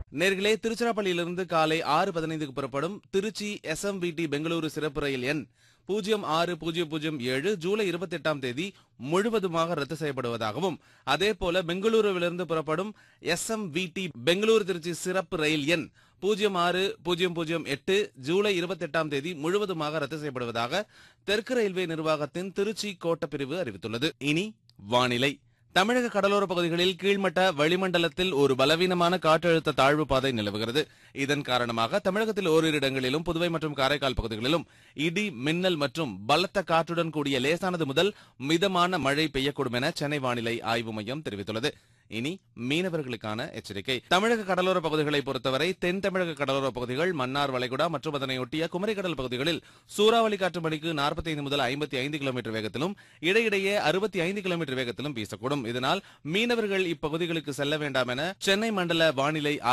நேர்களே திருச்சிராப்பள்ளியிலிருந்து காலை ஆறு பதினைந்துக்கு புறப்படும் திருச்சி எஸ்எம்விடி பெங்களூரு சிறப்பு ரயில் எண் பூஜ்ஜியம் ஆறு பூஜ்ஜியம் பூஜ்ஜியம் ஏழு ஜூலை இருபத்தி எட்டாம் தேதி முழுவதுமாக ரத்து செய்யப்படுவதாகவும் அதேபோல பெங்களூருவிலிருந்து புறப்படும் எஸ்எம்விடி பெங்களூரு திருச்சி சிறப்பு ரயில் எண் பூஜ்ஜியம் ஆறு பூஜ்ஜியம் பூஜ்ஜியம் எட்டு ஜூலை இருபத்தி எட்டாம் தேதி முழுவதுமாக ரத்து செய்யப்படுவதாக தெற்கு ரயில்வே நிர்வாகத்தின் திருச்சி கோட்ட பிரிவு அறிவித்துள்ளது இனி வானிலை தமிழக கடலோர பகுதிகளில் கீழ்மட்ட வளிமண்டலத்தில் ஒரு பலவீனமான காற்றழுத்த தாழ்வு பாதை நிலவுகிறது இதன் காரணமாக தமிழகத்தில் ஓரிரு இடங்களிலும் புதுவை மற்றும் காரைக்கால் பகுதிகளிலும் இடி மின்னல் மற்றும் பலத்த காற்றுடன் கூடிய லேசானது முதல் மிதமான மழை பெய்யக்கூடும் என சென்னை வானிலை ஆய்வு மையம் தெரிவித்துள்ளது இனி மீனவர்களுக்கான எச்சரிக்கை தமிழக கடலோர பகுதிகளை பொறுத்தவரை தென் தமிழக கடலோர பகுதிகள் மன்னார் வளைகுடா மற்றும் அதனையொட்டிய குமரிக்கடல் பகுதிகளில் சூறாவளி காற்று மணிக்கு 45 முதல் 55 கிலோமீட்டர் வேகத்திலும் இடையிடையே 65 கிலோமீட்டர் வேகத்திலும் வீசக்கூடும் இதனால் மீனவர்கள் இப்பகுதிகளுக்கு செல்ல வேண்டாம் என சென்னை மண்டல வானிலை